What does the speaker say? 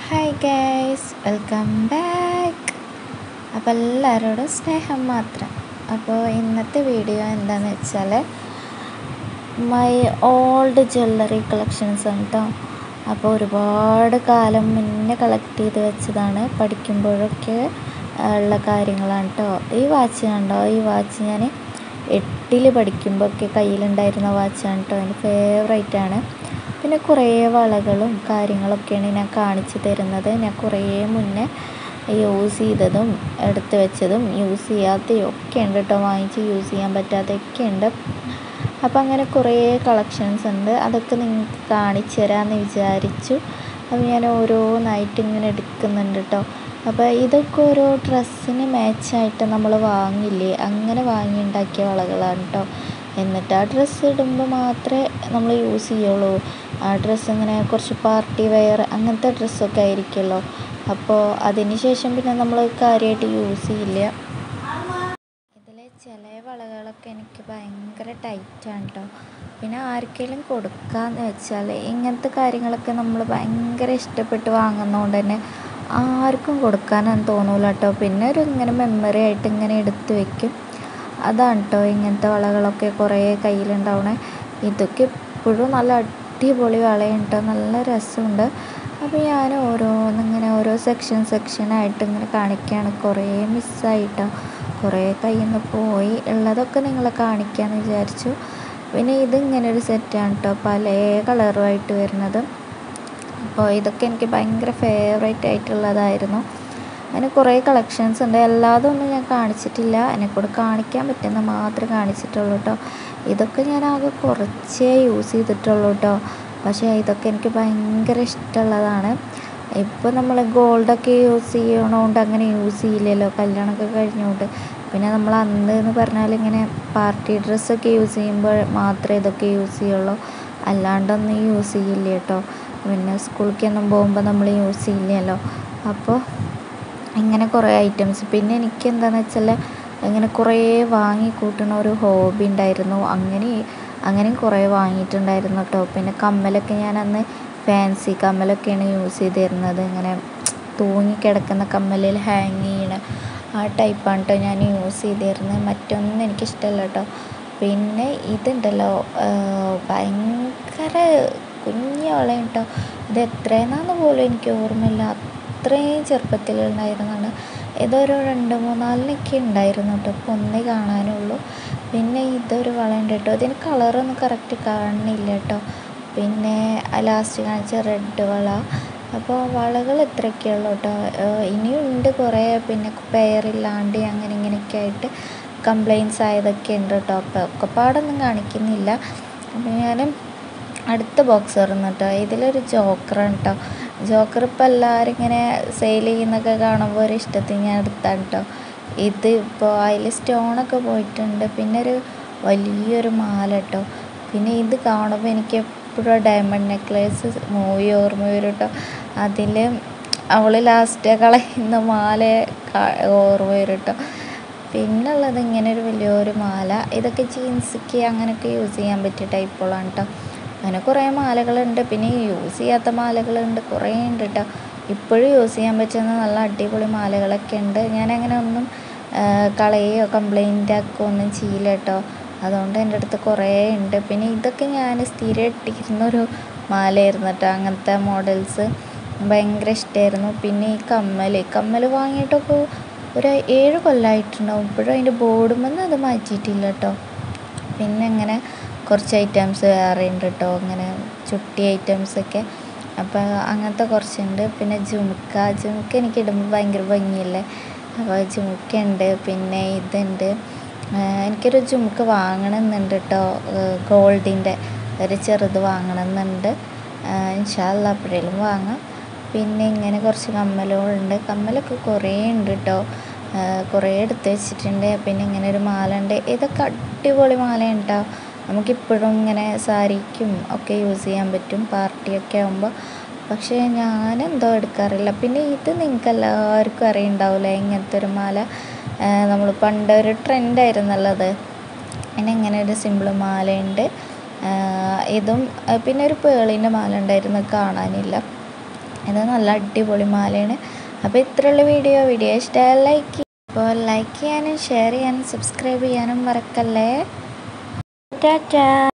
hi guys welcome back അപ്പോൾ എല്ലാവരോടും സ്നേഹം മാത്രം അപ്പോൾ ഇന്നത്തെ വീഡിയോ എന്താണെന്ന് വെച്ചാൽ മൈ ഓൾഡ് ജ്വല്ലറി കളക്ഷൻസ് ആണ് കേട്ടോ അപ്പോൾ ഒരുപാട് കാലം മുന്നേ കളക്ട് ചെയ്ത് വെച്ചതാണ് പഠിക്കുമ്പോഴൊക്കെ ഉള്ള കാര്യങ്ങളാണ് കേട്ടോ ഈ വാച്ച് കണ്ടോ ഈ വാച്ച് ഞാൻ എട്ടിൽ പഠിക്കുമ്പോഴൊക്കെ കയ്യിലുണ്ടായിരുന്ന വാച്ചാണ് കേട്ടോ എൻ്റെ ഫേവറേറ്റ് ആണ് പിന്നെ കുറേ വളകളും കാര്യങ്ങളൊക്കെയാണ് ഞാൻ കാണിച്ചു തരുന്നത് ഞാൻ കുറേ മുന്നേ യൂസ് ചെയ്തതും എടുത്ത് വെച്ചതും യൂസ് ചെയ്യാത്തതും ഒക്കെ ഉണ്ട് കേട്ടോ വാങ്ങിച്ച് യൂസ് ചെയ്യാൻ പറ്റാത്തതൊക്കെ ഉണ്ട് അപ്പോൾ അങ്ങനെ കുറേ കളക്ഷൻസ് ഉണ്ട് അതൊക്കെ നിങ്ങൾക്ക് കാണിച്ചു തരാമെന്ന് വിചാരിച്ചു അപ്പോൾ ഞാൻ ഓരോന്നായിട്ട് ഇങ്ങനെ എടുക്കുന്നുണ്ട് കേട്ടോ അപ്പോൾ ഇതൊക്കെ ഓരോ ഡ്രസ്സിന് മാച്ചായിട്ട് നമ്മൾ വാങ്ങില്ലേ അങ്ങനെ വാങ്ങി ഉണ്ടാക്കിയ വളകളാണ് കേട്ടോ എന്നിട്ട് ആ ഡ്രസ്സ് ഇടുമ്പോൾ മാത്രമേ നമ്മൾ യൂസ് ചെയ്യുള്ളൂ ആ ഡ്രസ്സ് ഇങ്ങനെ കുറച്ച് പാർട്ടി വെയർ അങ്ങനത്തെ ഡ്രസ്സൊക്കെ ആയിരിക്കുമല്ലോ അപ്പോൾ അതിന് ശേഷം പിന്നെ നമ്മൾ കാര്യമായിട്ട് യൂസ് ചെയ്യില്ല ഇതിൽ ചില വളകളൊക്കെ എനിക്ക് ഭയങ്കര ടൈറ്റാണ് കേട്ടോ പിന്നെ ആർക്കെങ്കിലും കൊടുക്കാന്ന് വെച്ചാൽ ഇങ്ങനത്തെ കാര്യങ്ങളൊക്കെ നമ്മൾ ഭയങ്കര ഇഷ്ടപ്പെട്ട് വാങ്ങുന്നതുകൊണ്ട് തന്നെ ആർക്കും കൊടുക്കാനൊന്നും തോന്നൂല കേട്ടോ പിന്നെ ഒരു ഇങ്ങനെ മെമ്മറി ആയിട്ട് ഇങ്ങനെ എടുത്ത് വെക്കും അതാണ് കേട്ടോ ഇങ്ങനത്തെ വളകളൊക്കെ കുറേ കയ്യിലുണ്ടാവണേ ഇതൊക്കെ ഇപ്പോഴും നല്ല അടിപൊളി വളയാണ് കേട്ടോ നല്ല രസമുണ്ട് അപ്പോൾ ഞാൻ ഓരോന്നിങ്ങനെ ഓരോ സെക്ഷൻ സെക്ഷനായിട്ട് ഇങ്ങനെ കാണിക്കുകയാണ് കുറേ മിസ്സായിട്ടോ കുറേ കയ്യിൽ നിന്ന് പോയി ഉള്ളതൊക്കെ നിങ്ങളെ കാണിക്കാമെന്ന് വിചാരിച്ചു പിന്നെ ഇതിങ്ങനെ ഒരു സെറ്റാണ് കേട്ടോ പല കളറുമായിട്ട് വരുന്നത് അപ്പോൾ ഇതൊക്കെ എനിക്ക് ഭയങ്കര ഫേവറേറ്റ് ആയിട്ടുള്ളതായിരുന്നു അങ്ങനെ കുറേ കളക്ഷൻസ് ഉണ്ട് എല്ലാതും ഒന്നും ഞാൻ കാണിച്ചിട്ടില്ല എന്നെക്കൂടെ കാണിക്കാൻ പറ്റുന്ന മാത്രമേ കാണിച്ചിട്ടുള്ളൂ കേട്ടോ ഇതൊക്കെ ഞാൻ ആകെ കുറച്ചേ യൂസ് ചെയ്തിട്ടുള്ളൂ കേട്ടോ പക്ഷേ ഇതൊക്കെ എനിക്ക് ഭയങ്കര ഇഷ്ടമുള്ളതാണ് ഇപ്പോൾ നമ്മൾ ഗോൾഡൊക്കെ യൂസ് ചെയ്യണോണ്ട് അങ്ങനെ യൂസ് ചെയ്യില്ലല്ലോ കല്യാണമൊക്കെ കഴിഞ്ഞുകൊണ്ട് പിന്നെ നമ്മൾ അന്ന് എന്ന് പറഞ്ഞാൽ ഇങ്ങനെ പാർട്ടി ഡ്രസ്സൊക്കെ യൂസ് ചെയ്യുമ്പോൾ മാത്രമേ ഇതൊക്കെ യൂസ് ചെയ്യുള്ളൂ അല്ലാണ്ടൊന്നും യൂസ് ചെയ്യില്ല കേട്ടോ പിന്നെ സ്കൂളിലേക്കൊന്നും പോകുമ്പോൾ നമ്മൾ യൂസ് ചെയ്യില്ലല്ലോ അപ്പോൾ ഇങ്ങനെ കുറേ ഐറ്റംസ് പിന്നെ എനിക്ക് എന്താണെന്ന് വെച്ചാൽ ഇങ്ങനെ കുറേ വാങ്ങി കൂട്ടുന്ന ഒരു ഹോബി ഉണ്ടായിരുന്നു അങ്ങനെ അങ്ങനെയും കുറേ വാങ്ങിയിട്ടുണ്ടായിരുന്നു കേട്ടോ പിന്നെ കമ്മലൊക്കെ ഞാൻ അന്ന് ഫാൻസി കമ്മലൊക്കെയാണ് യൂസ് ചെയ്തിരുന്നത് ഇങ്ങനെ തൂങ്ങിക്കിടക്കുന്ന കമ്മലിൽ ഹാങ് ചെയ്യണ ആ ടൈപ്പാണ് കേട്ടോ ഞാൻ യൂസ് ചെയ്തിരുന്നത് മറ്റൊന്നും എനിക്കിഷ്ടമല്ല കേട്ടോ പിന്നെ ഇതുണ്ടല്ലോ ഭയങ്കര കുഞ്ഞു വളയും കേട്ടോ ഇത് എത്രയെന്നാന്ന് പോലും എനിക്ക് ഓർമ്മയില്ല അത്രയും ചെറുപ്പത്തിലുണ്ടായിരുന്നതാണ് ഇതൊരു രണ്ട് മൂന്നാലിനൊക്കെ ഉണ്ടായിരുന്നു കേട്ടോ ഇപ്പോൾ ഒന്നേ കാണാനുള്ളൂ പിന്നെ ഇതൊരു വള ഉണ്ട് കേട്ടോ ഇതിന് കളറൊന്നും കറക്റ്റ് കാണുന്നില്ല കേട്ടോ പിന്നെ ലാസ്റ്റ് കാണിച്ച റെഡ് വള അപ്പോൾ വളകൾ ഇത്രയൊക്കെയുള്ളൂ കേട്ടോ ഇനിയും ഉണ്ട് കുറേ പിന്നെ പെയറില്ലാണ്ട് അങ്ങനെ ഇങ്ങനെയൊക്കെ ആയിട്ട് കംപ്ലയിൻസ് ആയതൊക്കെ ഉണ്ട് കേട്ടോ അപ്പോൾ ഒക്കെ പാടൊന്നും കാണിക്കുന്നില്ല അപ്പോൾ ഞാൻ അടുത്ത ബോക്സ് തുറന്നു കേട്ടോ ഇതിലൊരു ജോക്കറാണ് കേട്ടോ ജോക്കർ ഇപ്പോൾ എല്ലാവരും ഇങ്ങനെ സെയിൽ ചെയ്യുന്നൊക്കെ കാണുമ്പോൾ ഒരു ഇഷ്ടത്തിന് ഞാൻ എടുത്താണ് കേട്ടോ ഇത് ഇപ്പോൾ അതിൽ സ്റ്റോണൊക്കെ പോയിട്ടുണ്ട് പിന്നെ ഒരു വലിയൊരു മാല കേട്ടോ പിന്നെ ഇത് കാണുമ്പോൾ എനിക്ക് എപ്പോഴും ഡയമണ്ട് നെക്ലേസ് മൂവി ഓർമ്മ വരും കേട്ടോ അതിൽ അവൾ ലാസ്റ്റ് കളയുന്ന മാല ഓർമ്മ വരും കേട്ടോ പിന്നെ ഉള്ളത് ഇങ്ങനെ ഒരു വലിയൊരു മാല ഇതൊക്കെ ജീൻസിക്ക് അങ്ങനെയൊക്കെ യൂസ് ചെയ്യാൻ പറ്റിയ ടൈപ്പുകളാണ് കേട്ടോ അങ്ങനെ കുറേ മാലകളുണ്ട് പിന്നെ യൂസ് ചെയ്യാത്ത മാലകളുണ്ട് കുറേ ഉണ്ട് കേട്ടോ ഇപ്പോഴും യൂസ് ചെയ്യാൻ പറ്റുന്ന നല്ല അടിപൊളി മാലകളൊക്കെ ഉണ്ട് ഞാനങ്ങനെ ഒന്നും കളയുകയോ കംപ്ലൈൻ്റ് ആക്കുകയോ ഒന്നും ചെയ്യില്ല കേട്ടോ അതുകൊണ്ട് എൻ്റെ അടുത്ത് കുറേ ഉണ്ട് പിന്നെ ഇതൊക്കെ ഞാൻ സ്ഥിരം ഇട്ടിരുന്നൊരു മാലയായിരുന്നു കേട്ടോ അങ്ങനത്തെ മോഡൽസ് ഭയങ്കര ഇഷ്ടമായിരുന്നു പിന്നെ ഈ കമ്മൽ കമ്മൽ വാങ്ങിയിട്ടൊക്കെ ഒരു ഏഴ് കൊല്ലമായിട്ടുണ്ടാവും ഇപ്പോഴും അതിൻ്റെ ബോർഡുമെന്ന് അത് മാറ്റിയിട്ടില്ല കേട്ടോ പിന്നെ അങ്ങനെ കുറച്ച് ഐറ്റംസ് വേറെ ഉണ്ട് കേട്ടോ അങ്ങനെ ചുട്ടി ഐറ്റംസൊക്കെ അപ്പോൾ അങ്ങനത്തെ കുറച്ചുണ്ട് പിന്നെ ജുമുക്ക ജുമുക്ക എനിക്ക് ഇടുമ്പോൾ ഭയങ്കര ഭംഗിയല്ലേ അപ്പോൾ ജുമുക്ക ഉണ്ട് പിന്നെ ഇതുണ്ട് എനിക്കൊരു ജുമുക്ക വാങ്ങണമെന്നുണ്ട് കേട്ടോ ഗോൾഡിൻ്റെ ഒരു ചെറുത് വാങ്ങണമെന്നുണ്ട് ഇൻഷാല്ല എപ്പോഴേലും വാങ്ങാം പിന്നെ ഇങ്ങനെ കുറച്ച് കമ്മലുകളുണ്ട് കമ്മലൊക്കെ കുറേ ഉണ്ട് കേട്ടോ കുറേ എടുത്ത് വെച്ചിട്ടുണ്ട് പിന്നെ ഇങ്ങനെ ഒരു മാല ഉണ്ട് ഇതൊക്കെ അടിപൊളി മാലയാണ് കേട്ടോ നമുക്കിപ്പോഴും ഇങ്ങനെ സാരിക്കും ഒക്കെ യൂസ് ചെയ്യാൻ പറ്റും പാർട്ടിയൊക്കെ ആകുമ്പോൾ പക്ഷേ ഞാൻ എന്തോ എടുക്കാറില്ല പിന്നെ ഇത് നിങ്ങൾക്ക് എല്ലാവർക്കും അറിയുണ്ടാവില്ല ഇങ്ങനത്തെ ഒരു മാല നമ്മൾ പണ്ട് ഒരു ട്രെൻഡായിരുന്നല്ലോ അത് പിന്നെ ഇങ്ങനെ ഒരു സിമ്പിൾ മാലയുണ്ട് ഇതും പിന്നെ ഒരു പേളിൻ്റെ മാല ഉണ്ടായിരുന്നു കാണാനില്ല ഇത് നല്ല അടിപൊളി മാലയാണ് അപ്പോൾ ഇത്രയുള്ള വീഡിയോ വീഡിയോ ഇഷ്ടമായ ലൈക്ക് ചെയ്യുക അപ്പോൾ ലൈക്ക് ചെയ്യാനും ഷെയർ ചെയ്യാനും സബ്സ്ക്രൈബ് ചെയ്യാനും മറക്കല്ലേ ടാറ്റാ